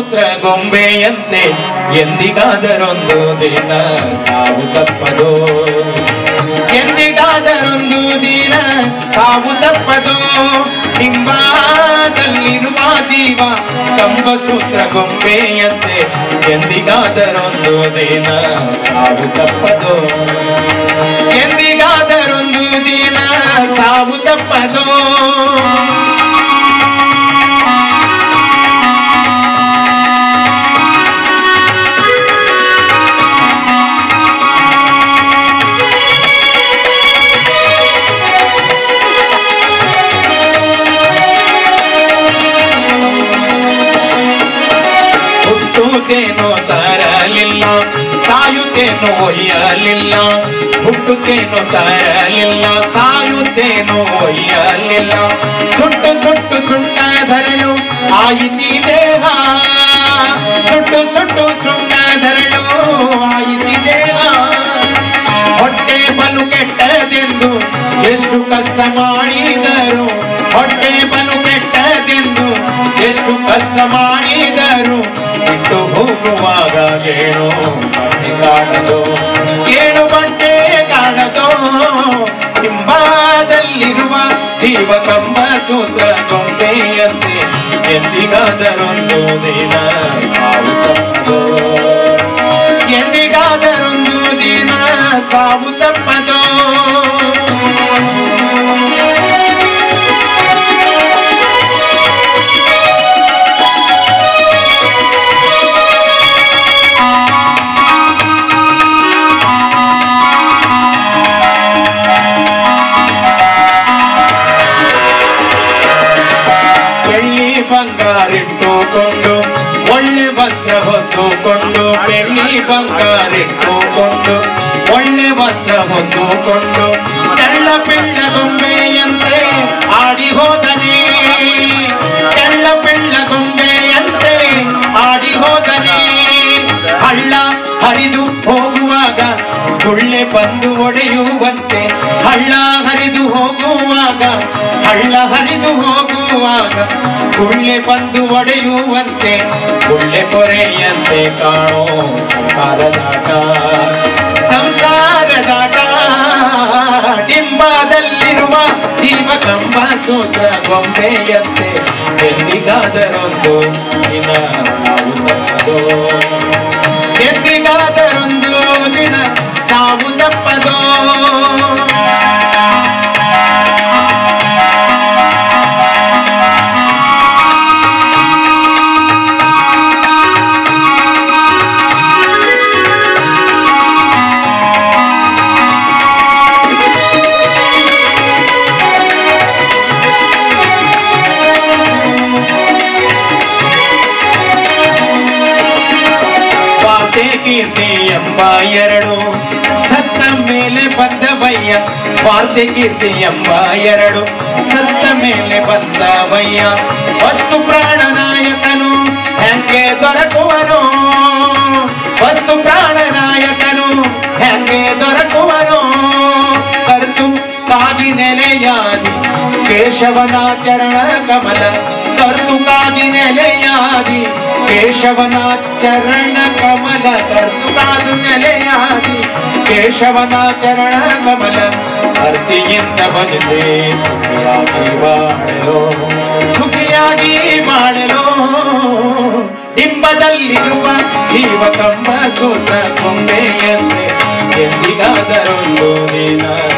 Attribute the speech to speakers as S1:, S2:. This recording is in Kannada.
S1: ಸೂತ್ರ ಗೊಂಬೆಯಂತೆ ಎಂದಿಗಾದರೊಂದು ದಿನ ಸಾವು ತಪ್ಪದು ಎಂದಿಗಾದರೊಂದು ದಿನ ಸಾವು ತಪ್ಪದು ಹಿಂಬಾದಲ್ಲಿರುವ ಜೀವ ಕಂಬ ಸೂತ್ರ ಗೊಂಬೆಯಂತೆ ಎಂದಿಗಾದರೊಂದು ದಿನ ಸಾವು ತಪ್ಪದು ಎಂದಿಗಾದರೊಂದು ದಿನ ಸಾವು ತಪ್ಪದು ಹುಟ್ಟುತ್ತೇನೋ ತರಲಿಲ್ಲ ಸಾಯುತ್ತೇನೋ ಒಯ್ಯಲಿಲ್ಲ ಹುಟ್ಟುತ್ತೇನೋ ತರಲಿಲ್ಲ ಸಾಯುತ್ತೇನೋ ಒಯ್ಯಲಿಲ್ಲ ಸುಟ್ಟು ಸುಟ್ಟು ಸುಣ್ಣಧರಳು ಆಯಿತಿ ದೇಹ ಸುಟ್ಟು ಸುಟ್ಟು ಸುಣ್ಣಧರಳು ಆಯಿತಿ ದೇಹ ಹೊಟ್ಟೆ ಬಲು ಕೆಟ್ಟದೆಂದು ಎಷ್ಟು ಕಷ್ಟ ಮಾಡಿದರು ಹೊಟ್ಟೆ ಬಲು ಕೆಟ್ಟದೆಂದು ಎಷ್ಟು ಕಷ್ಟ ಮಾಡಿದರು ಬಿಟ್ಟು ಹೋಗುವಾಗ ಗೇಣು ಬಟ್ಟೆ ಕಾಣದು ಗೇಣು ಬಟ್ಟೆ ಕಾಣದು ಹಿಂಬಾದಲ್ಲಿರುವ ಜೀವ ಕಂಬ ಸೂತ್ರ ಗೊಂಬೆಯಂತೆ ಎಂದಿಗಾದರೊಂದು ದಿನ ಸಾವು ತಪ್ಪದು ಎಂದಿಗಾದರೊಂದು ದಿನ ಸಾವು ತಪ್ಪದು ಬೆಳ್ಳಿ ಬಂಗಾರಿಟ್ಟುಕೊಂಡು ಒಳ್ಳೆ ವಸ್ತ್ರ ಹೊತ್ತುಕೊಂಡು ಬೆಳ್ಳಿ ಬಂಗಾರಿಟ್ಟುಕೊಂಡು ಒಳ್ಳೆ ವಸ್ತ್ರ ಹೊತ್ತುಕೊಂಡು ಚಳ್ಳ ಪಿಳ್ಳ ಗೊಂಬೆಯಂತೆ ಆಡಿ ಹೋದನೆ ಚಳ್ಳ ಪಿಳ್ಳ ಗೊಂಬೆಯಂತೆ ಆಡಿ ಹೋದನೆ ಹಳ್ಳ ಹರಿದು ಹೋಗುವಾಗ ಗುಳ್ಳೆ ಬಂದು ಒಡೆಯುವಂತೆ ಹಳ್ಳ ಹರಿದು ಹೋಗುವಾಗ ಹಳ್ಳ ಹರಿದು ಹೋಗುವಾಗ ಗುಳ್ಳೆ ಬಂದು ಒಡೆಯುವಂತೆ ಗುಳ್ಳೆ ಪೊರೆಯಂತೆ ಕಾಣೋ ಸಂಸಾರದಾಟ ಸಂಸಾರದಾಟ ಡಿಂಬದಲ್ಲಿರುವ ಜೀವ ಕಂಬ ಸೂತ್ರ ಗೊಂಬೆಯಂತೆ ಎಂದಿಗಾದರೊಂದು ದಿನ ಸಾವು ತಪ್ಪದು ಎಂದಿಗಾದರೊಂದು ದಿನ ಸಾವು ತಪ್ಪದೋ ವಾರ್ತೆ ಕೀರ್ತಿ ಎಂಬ ಎರಡು ಸತ್ತ ಮೇಲೆ ಬಂದವಯ್ಯ ವಾರ್ತೆ ಕೀರ್ತಿ ಎಂಬ ಎರಡು ಸತ್ತ ಮೇಲೆ ಬಂದವಯ್ಯ ವಸ್ತು ಪ್ರಾಣನಾಯಕನು ಹೆಂಗೆ ದೊರಕುವನು ವಸ್ತು ಪ್ರಾಣನಾಯಕನು ಹೆಂಗೆ ದೊರಕುವನು ಕರ್ತು ಕಾಗಿ ನೆಲೆಯಾದಿ ಕೇಶವನ ಚರಣ ಕಮಲ ಕರ್ತು ಕಾಗಿ ನೆಲೆಯಾದಿ ಕೇಶವನ ಚರಣ ಕಮಲ ಕರ್ತು ಕಾದು ನೆಲೆಯಾದಿ ಕೇಶವನ ಚರಣ ಕಮಲ ಭಕ್ತಿಯಿಂದ ಭಜಿಸಿ ಸುಖಿಯಾಗಿ ಬಾಳಲು ಸುಖಿಯಾಗಿ ಬಾಳಲು ಡಿಂಬದಲ್ಲಿರುವ ಜೀವ ಕಂಬ ಸೂತ್ರ ಕೊಂಬೆಯಂತೆ ಎಂದಿಗಾದರೊಂದು ದಿನ